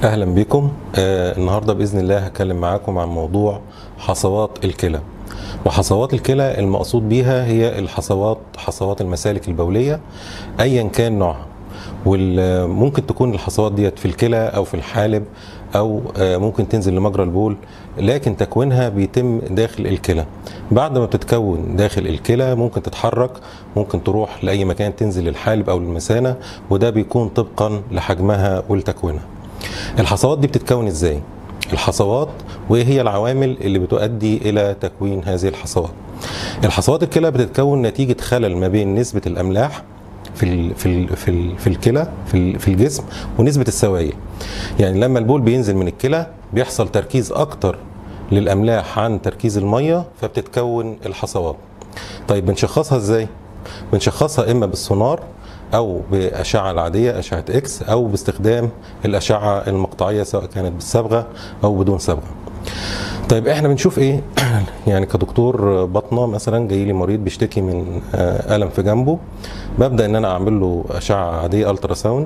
اهلا بكم آه النهارده باذن الله هتكلم معاكم عن موضوع حصوات الكلى وحصوات الكلى المقصود بيها هي الحصوات حصوات المسالك البوليه ايا كان نوعها وممكن تكون الحصوات ديت في الكلى او في الحالب او آه ممكن تنزل لمجرى البول لكن تكوينها بيتم داخل الكلى بعد ما بتتكون داخل الكلى ممكن تتحرك ممكن تروح لاي مكان تنزل للحالب او المثانه وده بيكون طبقا لحجمها ولتكوينها الحصوات دي بتتكون ازاي الحصوات وايه هي العوامل اللي بتؤدي الى تكوين هذه الحصوات الحصوات الكلى بتتكون نتيجه خلل ما بين نسبه الاملاح في ال في ال في ال في الكلى في, في الجسم ونسبه السوائل يعني لما البول بينزل من الكلى بيحصل تركيز اكتر للاملاح عن تركيز الميه فبتتكون الحصوات طيب بنشخصها ازاي بنشخصها اما بالسونار او باشعه العاديه اشعه اكس او باستخدام الاشعه المقطعيه سواء كانت بالصبغه او بدون صبغه طيب احنا بنشوف ايه يعني كدكتور بطنه مثلا جاي لي مريض بيشتكي من الم في جنبه ببدا ان انا اعمل له اشعه عاديه الترا ساوند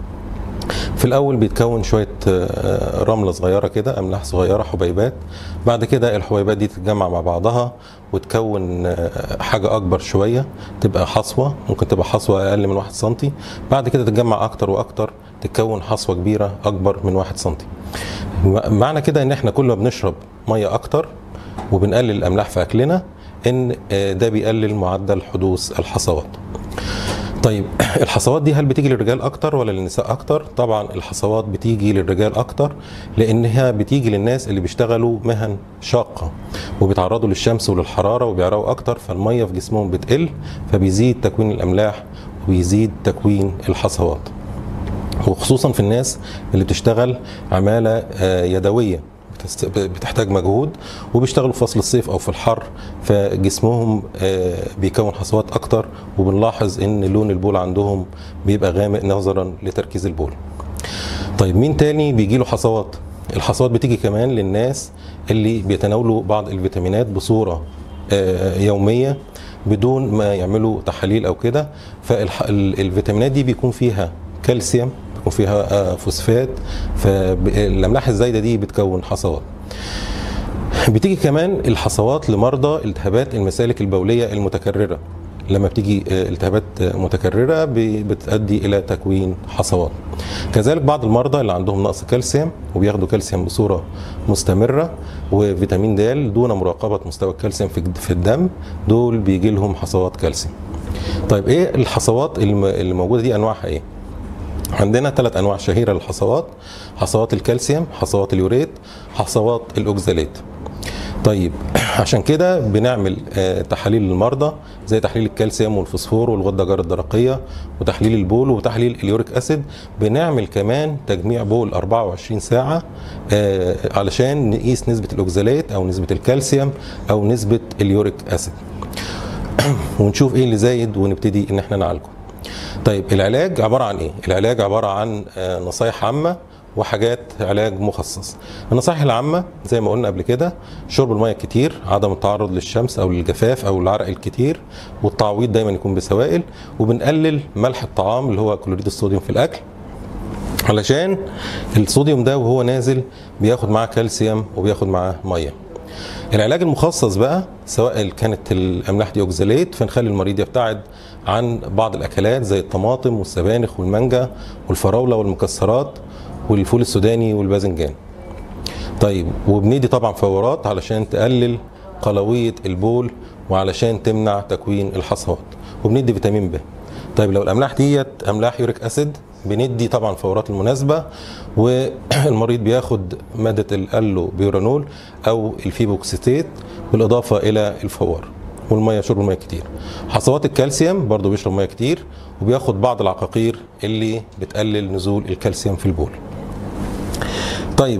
في الاول بيتكون شويه رمله صغيره كده املاح صغيره حبيبات بعد كده الحبيبات دي تتجمع مع بعضها وتكون حاجه اكبر شويه تبقى حصوه ممكن تبقى حصوه اقل من 1 سم بعد كده تتجمع اكتر واكتر تتكون حصوه كبيره اكبر من 1 سم معنى كده ان احنا كل ما بنشرب ميه اكتر وبنقلل الاملاح في اكلنا ان ده بيقلل معدل حدوث الحصوات طيب الحصوات دي هل بتيجي للرجال اكتر ولا للنساء اكتر طبعا الحصوات بتيجي للرجال اكتر لانها بتيجي للناس اللي بيشتغلوا مهن شاقه وبيتعرضوا للشمس وللحراره وبيعرقوا اكتر فالميه في جسمهم بتقل فبيزيد تكوين الاملاح وبيزيد تكوين الحصوات وخصوصا في الناس اللي بتشتغل عماله يدويه بتحتاج مجهود وبيشتغلوا في فصل الصيف او في الحر فجسمهم بيكون حصوات اكتر وبنلاحظ ان لون البول عندهم بيبقى غامق نظرا لتركيز البول طيب مين تاني بيجي له حصوات الحصوات بتيجي كمان للناس اللي بيتناولوا بعض الفيتامينات بصوره يوميه بدون ما يعملوا تحاليل او كده فالفيتامينات دي بيكون فيها كالسيوم بيكون فيها فوسفات فالاملاح الزايده دي بتكون حصوات بتيجي كمان الحصوات لمرضى التهابات المسالك البوليه المتكرره لما بتيجي التهابات متكرره بتؤدي الى تكوين حصوات كذلك بعض المرضى اللي عندهم نقص كالسيوم وبياخدوا كالسيوم بصوره مستمره وفيتامين د دون مراقبه مستوى الكالسيوم في الدم دول بيجي لهم حصوات كالسيوم طيب ايه الحصوات اللي موجوده دي انواعها ايه عندنا ثلاث انواع شهيره للحصوات حصوات الكالسيوم حصوات اليوريت حصوات الاوكزاليت طيب عشان كده بنعمل تحاليل للمرضى زي تحليل الكالسيوم والفوسفور والغده جار الدرقيه وتحليل البول وتحليل اليوريك اسيد بنعمل كمان تجميع بول 24 ساعه علشان نقيس نسبه الاوكزاليت او نسبه الكالسيوم او نسبه اليوريك اسيد ونشوف ايه اللي زايد ونبتدي ان احنا نعالجه طيب العلاج عباره عن ايه العلاج عباره عن نصايح عامه وحاجات علاج مخصص النصائح العامة زي ما قلنا قبل كده شرب المياه كتير عدم التعرض للشمس أو للجفاف أو العرق الكتير والتعويض دايما يكون بسوائل وبنقلل ملح الطعام اللي هو كلوريد الصوديوم في الأكل علشان الصوديوم ده وهو نازل بياخد معاه كالسيوم وبياخد معاه ميه العلاج المخصص بقى سواء كانت الاملاح دي اوكزاليت فنخلي المريض يبتعد عن بعض الاكلات زي الطماطم والسبانخ والمانجا والفراوله والمكسرات والفول السوداني والباذنجان طيب وبندي طبعا فورات علشان تقلل قلويه البول وعلشان تمنع تكوين الحصوات وبندي فيتامين ب طيب لو الاملاح ديت املاح يوريك اسيد بندي طبعا فورات المناسبه والمريض بياخد ماده الالو بيورانول او الفيبوكسيتيت بالاضافه الى الفوار والميه شرب الميه كتير حصوات الكالسيوم برضو بيشرب ميه كتير وبياخد بعض العقاقير اللي بتقلل نزول الكالسيوم في البول طيب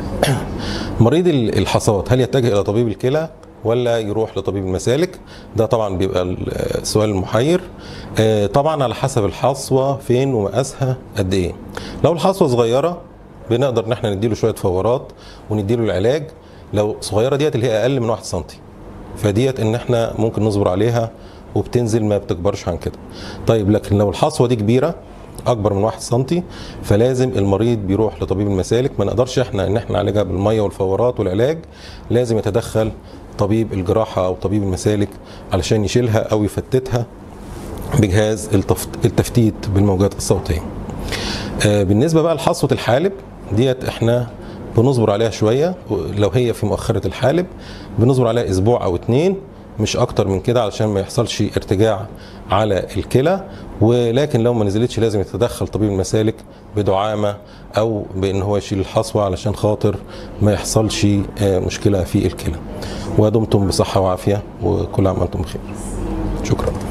مريض الحصوات هل يتجه الى طبيب الكلى ولا يروح لطبيب المسالك ده طبعا بيبقى السؤال المحير طبعا على حسب الحصوه فين ومقاسها قد ايه لو الحصوه صغيره بنقدر ان احنا نديله شويه فورات ونديله العلاج لو صغيره ديت اللي هي اقل من 1 سم فديت ان احنا ممكن نصبر عليها وبتنزل ما بتكبرش عن كده طيب لكن لو الحصوه دي كبيره اكبر من 1 سم فلازم المريض بيروح لطبيب المسالك ما نقدرش احنا ان احنا نعالجها بالميه والفورات والعلاج لازم يتدخل طبيب الجراحه او طبيب المسالك علشان يشيلها او يفتتها بجهاز التفت- التفتيت بالموجات الصوتيه. آه، بالنسبه بقى لحصوه الحالب ديت احنا بنصبر عليها شويه لو هي في مؤخره الحالب بنصبر عليها اسبوع او اتنين مش اكتر من كده علشان ما يحصلش ارتجاع على الكلى ولكن لو ما نزلتش لازم يتدخل طبيب المسالك بدعامه او بان هو يشيل الحصوه علشان خاطر ما يحصلش آه، مشكله في الكلى ودمتم بصحه وعافيه وكل عام وانتم بخير شكرا